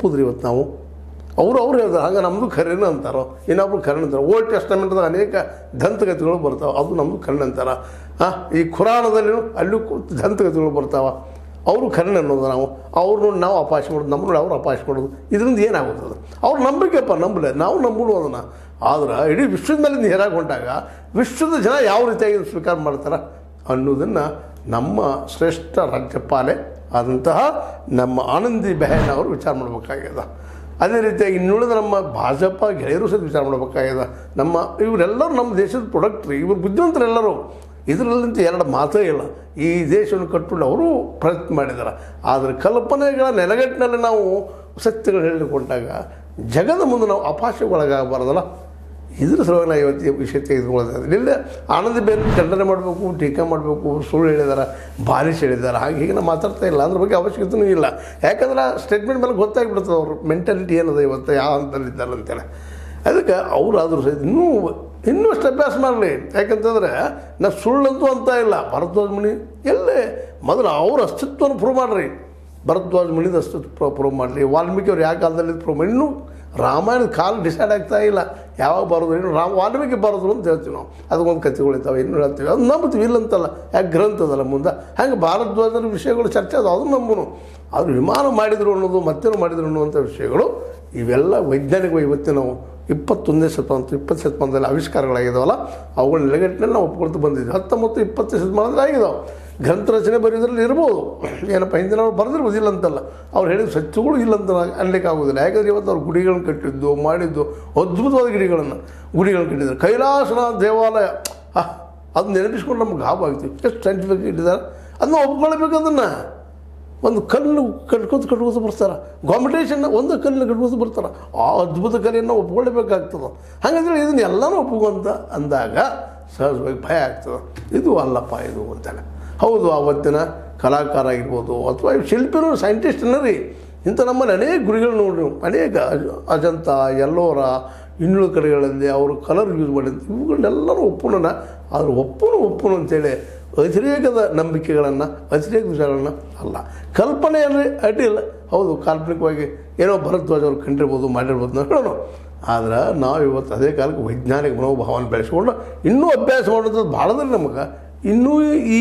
ಒಪ್ಪುದ್ರಿ ಇವತ್ತು ನಾವು ಅವರು ಅವ್ರು ಹೇಳ್ತಾರೆ ಹಂಗೆ ನಮ್ಮದು ಖರೇನ ಅಂತಾರೋ ಇನ್ನೊಬ್ರು ಖರೇನ ಅಂತಾರೆ ಓಲ್ಡ್ ಟೆಸ್ಟಮೆಂಟ್ದಾಗ ಅನೇಕ ದಂತಗತಿಗಳು ಬರ್ತಾವೆ ಅದು ನಮ್ಮದು ಖರೇನ ಅಂತಾರ ಹಾಂ ಈ ಖುರಾಣದಲ್ಲಿ ಅಲ್ಲೂ ಕು- ದಂತಗತಿಗಳು ಬರ್ತಾವೆ ಅವರು ಖರೇನ ಅನ್ನೋದು ನಾವು ಅವ್ರು ನೋಡಿ ನಾವು ಅಪಾಶ ಮಾಡೋದು ನಮ್ಮ ನೋಡಿ ಅವ್ರು ಅಪಾಶ ಮಾಡೋದು ಇದರಿಂದ ಏನಾಗುತ್ತದೆ ಅವ್ರು ನಂಬಿಕೆಪ್ಪ ನಂಬಲೆ ನಾವು ನಂಬಲು ಅದನ್ನು ಆದ್ರೆ ಇಡೀ ವಿಶ್ವದ ಮೇಲೆ ನೇರಾಗಿ ಹೊಂಟಾಗ ವಿಶ್ವದ ಜನ ಯಾವ ರೀತಿಯಾಗಿ ಸ್ವೀಕಾರ ಮಾಡ್ತಾರೆ ಅನ್ನೋದನ್ನು ನಮ್ಮ ಶ್ರೇಷ್ಠ ರಾಜ್ಯಪಾಲೆ ಆದಂತಹ ನಮ್ಮ ಆನಂದಿ ಬೆಹನ್ ಅವರು ವಿಚಾರ ಮಾಡಬೇಕಾಗ್ಯದ ಅದೇ ರೀತಿಯಾಗಿ ಇನ್ನುಳಿದ ನಮ್ಮ ಭಾಜಪ ಗೆಳೆಯರು ಸಹಿತ ವಿಚಾರ ಮಾಡಬೇಕಾಗ್ಯದ ನಮ್ಮ ಇವರೆಲ್ಲರೂ ನಮ್ಮ ದೇಶದ ಪ್ರೊಡಕ್ಟ್ ರೀ ಇವರು ಬುದ್ಧಿವಂತರೆಲ್ಲರೂ ಇದರಲ್ಲಂತೂ ಎರಡು ಮಾತೇ ಇಲ್ಲ ಈ ದೇಶವನ್ನು ಕಟ್ಟಲು ಅವರು ಪ್ರಯತ್ನ ಮಾಡಿದ್ದಾರೆ ಆದರೆ ಕಲ್ಪನೆಗಳ ನೆಲೆಗಟ್ಟಿನಲ್ಲಿ ನಾವು ಸತ್ಯಗಳು ಹೇಳಿಕೊಂಡಾಗ ಜಗದ ಮುಂದೆ ನಾವು ಅಪಾಶಗೊಳಗಾಗಬಾರ್ದಲ್ಲ ಇದ್ರ ಸಲುವಾಗಿ ನಾವು ಇವತ್ತು ಈ ವಿಷಯ ತೆಗೆದುಕೊಳ್ಳೋದು ಇಲ್ಲ ಆನಂದ ಬೇರೆ ಖಂಡನೆ ಮಾಡಬೇಕು ಟೀಕೆ ಮಾಡಬೇಕು ಸುಳ್ಳು ಹೇಳಿದಾರೆ ಬಾಲಿಶ್ ಹೇಳಿದ್ದಾರೆ ಹಾಗೆ ಹೀಗೆ ನಾವು ಮಾತಾಡ್ತಾ ಇಲ್ಲ ಅದ್ರ ಬಗ್ಗೆ ಅವಶ್ಯಕತೆಯೂ ಇಲ್ಲ ಯಾಕಂದ್ರೆ ಆ ಸ್ಟೇಟ್ಮೆಂಟ್ ಮೇಲೆ ಗೊತ್ತಾಗ್ಬಿಡ್ತದೆ ಅವ್ರ ಮೆಂಟಾಲಿಟಿ ಏನದ ಇವತ್ತು ಯಾವ ಹಂತದಲ್ಲಿದ್ದಾರೆ ಅಂತೇಳಿ ಅದಕ್ಕೆ ಅವರಾದರೂ ಸಹಿತ ಇನ್ನೂ ಇನ್ನೂ ಅಷ್ಟು ಅಭ್ಯಾಸ ಮಾಡಲಿ ಯಾಕಂತಂದ್ರೆ ನಾವು ಸುಳ್ಳಂತೂ ಅಂತ ಇಲ್ಲ ಭರದ್ವಾಜ ಮುನಿ ಎಲ್ಲೇ ಮೊದಲು ಅವ್ರ ಅಸ್ತಿತ್ವವನ್ನು ಪ್ರೂವ್ ಮಾಡಿರಿ ಭರದ್ವಾಜ ಮುನಿದ ಅಸ್ತಿತ್ವ ಪ್ರೂವ್ ಮಾಡಲಿ ವಾಲ್ಮೀಕಿ ಅವ್ರು ಯಾವ ಕಾಲದಲ್ಲಿ ಪ್ರೂವ್ ಮಾಡಿ ಇನ್ನೂ ರಾಮಾಯಣದ ಕಾಲ ಡಿಸೈಡ್ ಆಗ್ತಾ ಇಲ್ಲ ಯಾವಾಗ ಬರೋದು ಇನ್ನು ರಾಮ ವಾಲ್ಮೀಕಿ ಬರೋದು ಅಂತ ಹೇಳ್ತೀವಿ ನಾವು ಅದಕ್ಕೊಂದು ಕಥೆಗಳಿದ್ದಾವೆ ಇನ್ನು ಹೇಳ್ತೀವಿ ಅದು ನಂಬ್ತೀವಿ ಇಲ್ಲಂತಲ್ಲ ಯಾಕೆ ಗ್ರಂಥ ಅದಲ್ಲ ಮುಂದೆ ಹಂಗೆ ಭಾರದ್ವಾಜರ ವಿಷಯಗಳು ಚರ್ಚೆ ಅದು ಅದು ನಂಬುನು ಅದು ವಿಮಾನ ಮಾಡಿದ್ರು ಅನ್ನೋದು ಮತ್ತೇನು ಮಾಡಿದ್ರು ಅನ್ನುವಂಥ ವಿಷಯಗಳು ಇವೆಲ್ಲ ವೈಜ್ಞಾನಿಕ ಇವತ್ತು ನಾವು ಇಪ್ಪತ್ತೊಂದನೇ ಶತಮಾನ ಇಪ್ಪತ್ತು ಶತಮಾನದಲ್ಲಿ ಆವಿಷ್ಕಾರಗಳಾಗಿದಾವಲ್ಲ ಅವುಗಳ ನೆಲೆಗಟ್ಟಿನಲ್ಲಿ ನಾವು ಒಪ್ಕೊಳ್ತಾ ಬಂದಿದ್ವಿ ಹತ್ತೊಂಬತ್ತು ಇಪ್ಪತ್ತು ಶತಮಾನದಲ್ಲಿ ಆಗಿದಾವೆ ಗ್ರಂಥ ರಚನೆ ಬರೆಯೋದ್ರಲ್ಲಿ ಇರ್ಬೋದು ಏನಪ್ಪ ಹಿಂದಿನವ್ರು ಬರೆದಿರ್ಬೋದು ಇಲ್ಲ ಅಂತಲ್ಲ ಅವ್ರು ಹೇಳಿದ ಸತ್ಯಗಳು ಇಲ್ಲ ಅಂತ ಅನ್ಲಿಕ್ಕೆ ಆಗೋದಿಲ್ಲ ಯಾಕಂದ್ರೆ ಇವತ್ತು ಅವ್ರು ಗುಡಿಗಳನ್ನ ಕಟ್ಟಿದ್ದು ಮಾಡಿದ್ದು ಅದ್ಭುತವಾದ ಗಿಡಿಗಳನ್ನು ಗುಡಿಗಳನ್ನ ಕಟ್ಟಿದ್ದಾರೆ ಕೈಲಾಸನಾಥ ದೇವಾಲಯ ಆಹ್, ಅದು ನೆನಪಿಸ್ಕೊಂಡು ನಮ್ಗೆ ಗಾಬ ಆಗ್ತೀವಿ ಎಷ್ಟು ಸೈಂಟಿಫಿಕ್ ಇಟ್ಟಿದ್ದಾರೆ ಅದನ್ನ ಒಪ್ಕೊಳ್ಬೇಕು ಅದನ್ನು ಒಂದು ಕಲ್ಲು ಕಟ್ಕೋತ ಕಟ್ಕೋತ ಬರ್ತಾರೆ ಕಾಂಪಿಟೇಷನ್ ಒಂದು ಕಲ್ಲು ಕಟ್ಕೋತ ಬರ್ತಾರೆ ಆ ಅದ್ಭುತ ಕಲೆಯನ್ನು ಒಪ್ಕೊಳ್ಬೇಕಾಗ್ತದೆ ಹಾಗಾದ್ರೆ ಇದನ್ನ ಎಲ್ಲನೂ ಒಪ್ಪುವಂತ ಅಂದಾಗ ಸಹಜವಾಗಿ ಭಯ ಆಗ್ತದೆ ಇದು ಅಲ್ಲಪ್ಪ ಇದು ಅಂತೆಲ್ಲ ಹೌದು ಆವತ್ತಿನ ಕಲಾಕಾರ ಆಗಿರ್ಬೋದು ಅಥವಾ ಶಿಲ್ಪಿನೂ ಸೈಂಟಿಸ್ಟ್ನ ರೀ ಇಂಥ ನಮ್ಮಲ್ಲಿ ಅನೇಕ ಗುರಿಗಳು ನೋಡ್ರಿ ನೀವು. ಅನೇಕ ಅಜ- ಅಜಂತ ಎಲ್ಲೋರ ಇನ್ನುಳಿದ ಕಡೆಗಳಲ್ಲಿ ಅವರು ಕಲರ್ ಯೂಸ್ ಮಾಡಿದ್ದು ಇವುಗಳನ್ನೆಲ್ಲರೂ ಒಪ್ಪುನ ಆದ್ರೆ ಒಪ್ಪುನು ಒಪ್ಪುನು ಅಂತೇಳಿ ಅತಿರೇಕದ ನಂಬಿಕೆಗಳನ್ನು ಅತಿರೇಕ ವಿಚಾರಗಳನ್ನು ಅಲ್ಲ ಕಲ್ಪನೆಯಲ್ಲಿ ಅಡ್ಡಿಲ್ಲ ಹೌದು ಕಾಲ್ಪನಿಕವಾಗಿ ಏನೋ ಭರದ್ವಾಜ್ ಅವ್ರು ಕಂಡಿರ್ಬೋದು ಮಾಡಿರ್ಬೋದು ನಾವು ಹೇಳೋಣ ಆದ್ರೆ ನಾವು ಇವತ್ತು ಅದೇ ಕಾಲಕ್ಕೆ ವೈಜ್ಞಾನಿಕ ಮನೋಭಾವನ ಬೆಳೆಸ್ಕೊಂಡು ಇನ್ನೂ ಅಭ್ಯಾಸ ಮಾಡೋದು ಭಾಳದಲ್ಲಿ ನಮಗೆ ಇನ್ನೂ ಈ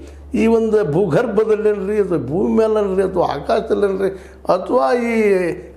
ಈ ಒಂದು ಭೂಗರ್ಭದಲ್ಲೇನ್ರಿ ಅಥವಾ ಭೂಮಿ ಮೇಲನ್ರಿ ಅಥವಾ ಆಕಾಶದಲ್ಲೇನ್ರಿ ಅಥವಾ ಈ